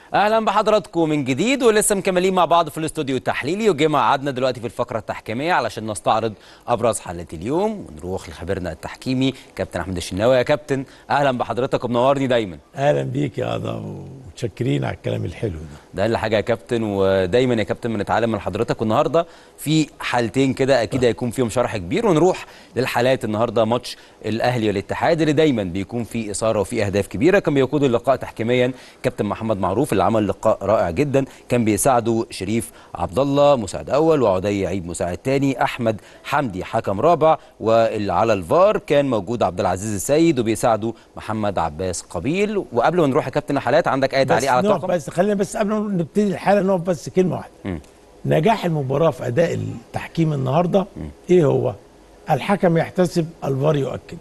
اهلا بحضراتكم من جديد ولسه مكملين مع بعض في الاستوديو التحليلي وجه ميعادنا دلوقتي في الفقره التحكيميه علشان نستعرض ابرز حالات اليوم ونروح لخبيرنا التحكيمي كابتن احمد الشناوي يا كابتن اهلا بحضرتك ومنورني دايما اهلا بيك يا قضا ومتشكرين على الكلام الحلو ده ده اقل حاجه يا كابتن ودايما يا كابتن بنتعلم من حضرتك والنهارده في حالتين كده اكيد هيكون فيهم شرح كبير ونروح للحالات النهارده ماتش الاهلي والاتحاد اللي دايما بيكون فيه اثاره وفيه اهداف كبيره كان بيقود اللقاء تحكيميا كابتن محمد معروف اللي عمل لقاء رائع جدا كان بيساعده شريف عبد الله مساعد اول وعدي عيد مساعد ثاني احمد حمدي حكم رابع واللي على الفار كان موجود عبد العزيز السيد وبيساعده محمد عباس قبيل وقبل ما نروح يا كابتن الحالات عندك اي بس تعليق على نقف الطاقم بس خلينا بس قبل ما نبتدي الحاله نقف بس كلمه واحده مم. نجاح المباراه في اداء التحكيم النهارده ايه هو الحكم يحتسب الفار يؤكد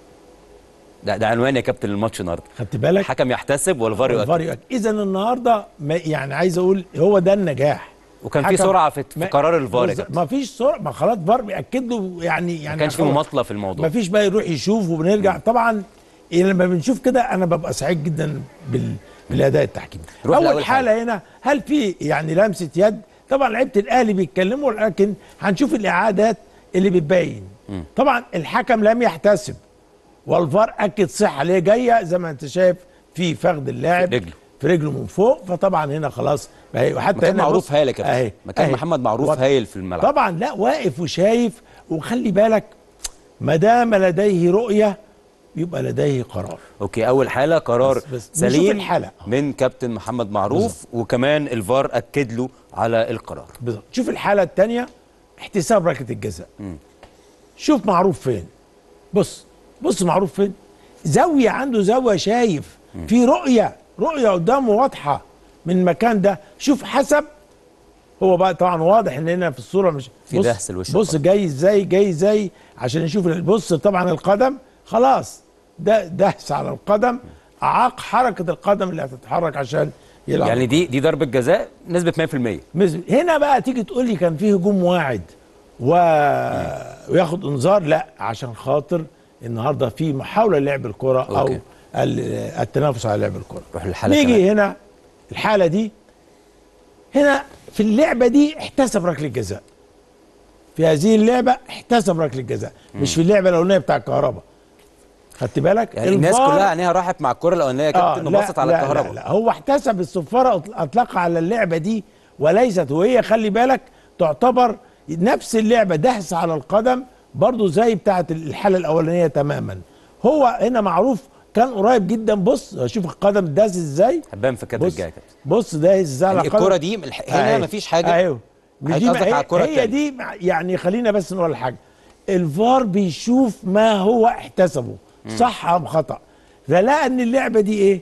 ده, ده عنوان يا كابتن الماتش النهارده خدت بالك الحكم يحتسب والفار الفار يؤكد يؤكد اذا النهارده ما يعني عايز اقول هو ده النجاح وكان في حكم- سرعه في, في ما- قرار الفار يا بص- كابتن ما فيش سرعه ما خلاص فار بياكد له يعني يعني ما كانش في خلاص. مماطله في الموضوع ما فيش بقى يروح يشوف وبنرجع طبعا إيه لما بنشوف كده انا ببقى سعيد جدا بال بالاداء التحكيمي نروح اول لأول حاله هنا هل في يعني لمسه يد طبعا لعيبه الاهلي بيتكلموا لكن هنشوف الاعادات اللي بتبين طبعا الحكم لم يحتسب والفار اكد صحه اللي هي جايه زي ما انت شايف في فخذ اللاعب في رجله. في رجله من فوق فطبعا هنا خلاص بقى- وحتى مكان هنا معروف بص- هايل يا كابتن أهي، مكان أهي. محمد معروف واضح. هايل في الملعب طبعا لا واقف وشايف وخلي بالك ما دام لديه رؤيه يبقى لديه قرار اوكي اول حاله قرار بس- بس سليم نشوف الحالة. من كابتن محمد معروف وكمان الفار اكد له على القرار بالظبط شوف الحاله الثانيه احتساب ركله الجزاء شوف معروف فين بص بص معروف فين زاويه عنده زاويه شايف في رؤيه رؤيه قدامه واضحه من المكان ده شوف حسب هو بقى طبعا واضح ان هنا في الصوره مش في بص دهس الوش بص جاي ازاي جاي ازاي عشان نشوف بص طبعا القدم خلاص ده دهس على القدم اعاق حركه القدم اللي هتتحرك عشان يلعب يعني دي دي ضربه جزاء نسبه 100% مثل هنا بقى تيجي تقول لي كان فيه هجوم واعد و... وياخد انذار لا عشان خاطر النهارده في محاوله للعب الكره او أوكي. ال- التنافس على لعب الكره روح للحاله نيجي كمان. هنا الحاله دي هنا في اللعبه دي احتسب ركله جزاء في هذه اللعبه احتسب ركله جزاء مش في اللعبه الاولانيه بتاع الكهرباء خدت بالك يعني الناس الفار- كلها عينيها راحت مع الكره الاولانيه يا كابتن لا، وبصت على لا، الكهرباء لا, لا هو احتسب الصفاره أطل- اطلقها على اللعبه دي وليست وهي خلي بالك تعتبر نفس اللعبه دهس على القدم برضو زي بتاعه الحاله الاولانيه تماما هو هنا معروف كان قريب جدا بص شوف القدم داس ازاي هبان في الكادر بص الجاي يا كابتن بص داس ازاي على يعني القدم الكره دي الح- هنا أهي. مفيش حاجه ايوه مش دي قصدك على هي, الكرة هي التانية. دي مع- يعني خلينا بس نقول حاجه الفار بيشوف ما هو احتسبه صح ام خطا فلقى ان اللعبه دي ايه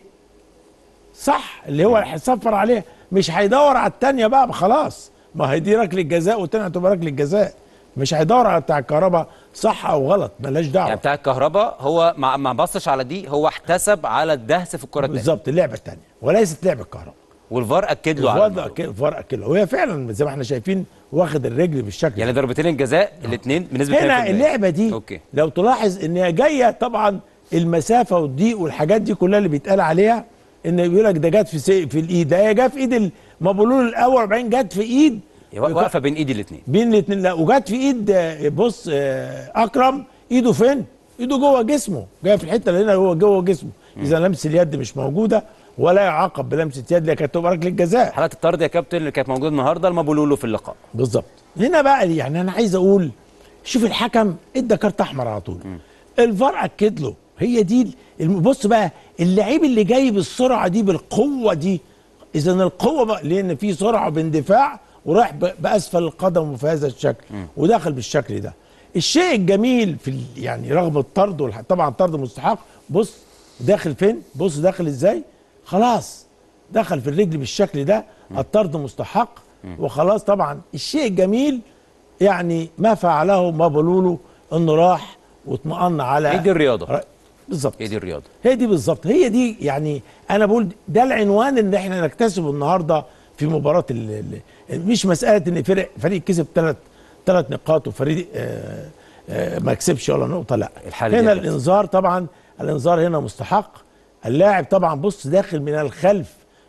صح اللي هو هيصفر عليها مش هيدور على التانية بقى خلاص ما هي دي ركله جزاء والتانية هتبقى ركله جزاء مش هيدور على بتاع الكهرباء صح او غلط ملاش دعوه يعني بتاع الكهرباء هو ما ما بصش على دي هو احتسب على الدهس في الكره الثانيه بالظبط اللعبه التانية وليست لعبه الكهرباء والفار اكد له على الفار الموضوع. الفار اكله وهي فعلا زي ما احنا شايفين واخد الرجل بالشكل يعني ضربتين الجزاء الاثنين بنسبه 100% هنا اللعبه دي اوكي لو تلاحظ ان هي جايه طبعا المسافه والضيق والحاجات دي كلها اللي بيتقال عليها ان بيقول لك ده جت في سي في الايد ده هي جت في ايد المبلول الاول وبعدين جت في ايد هي واقفه بين ايدي الاثنين بين الاثنين لا وجت في ايد آه، بص آه، اكرم ايده فين؟ ايده جوه جسمه جايه في الحته اللي هنا هو جوه جسمه اذا لمس اليد مش موجوده ولا يعاقب بلمسه يد اللي كانت تبقى ركله جزاء حالات الطرد يا كابتن اللي كانت موجوده النهارده المبولولو في اللقاء بالظبط هنا بقى يعني انا عايز اقول شوف الحكم ادى كارت احمر على طول الفار اكد له هي دي الم- بص بقى اللعيب اللي جاي بالسرعه دي بالقوه دي اذا القوه بقى لان في سرعه باندفاع وراح ب- باسفل القدم في هذا الشكل ودخل بالشكل ده الشيء الجميل في ال- يعني رغم الطرد والح- طبعا الطرد مستحق بص داخل فين بص داخل ازاي خلاص دخل في الرجل بالشكل ده الطرد مستحق وخلاص طبعا الشيء الجميل يعني ما فعله مابولولو انه راح واطمأن على هي دي الرياضه ر- بالظبط هي دي الرياضه هي دي بالظبط هي دي يعني انا بقول ده العنوان اللي احنا نكتسبه النهارده في مباراه ال ال مش مساله ان فريق فريق كسب ثلاث ثلاث نقاط وفريق آه آه ما كسبش ولا نقطه لا الحالة دي هنا يا كابتن. الانذار طبعا الانذار هنا مستحق اللاعب طبعا بص داخل من الخلف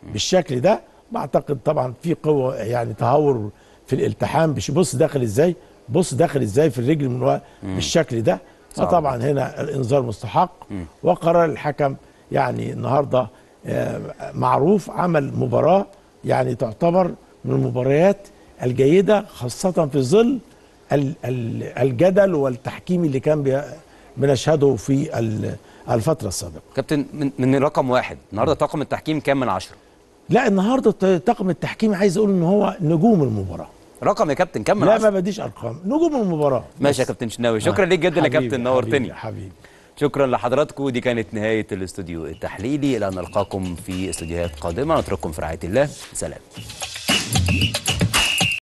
بالشكل ده بعتقد طبعا في قوه يعني تهور في الالتحام بش- بص داخل ازاي بص داخل ازاي في الرجل من ورا بالشكل ده صعب. فطبعا هنا الانذار مستحق وقرار الحكم يعني النهارده آه، معروف عمل مباراه يعني تعتبر من المباريات الجيده خاصه في ظل ال- ال- الجدل والتحكيم اللي كان بي- بنشهده في ال- الفتره السابقه كابتن من, من رقم واحد النهارده طاقم التحكيم كام من عشرة لا النهارده ط- طاقم التحكيم عايز اقول ان هو نجوم المباراه رقم يا كابتن كام من لا ما عشرة بديش ارقام نجوم المباراه ماشي يا بس. كابتن شناوي شكرا ليك جدا يا حبيبي، كابتن نورتني حبيبي, حبيبي. شكرا لحضراتكم دي كانت نهايه الاستوديو التحليلي الى ان نلقاكم في استوديوهات قادمه نترككم في رعايه الله سلام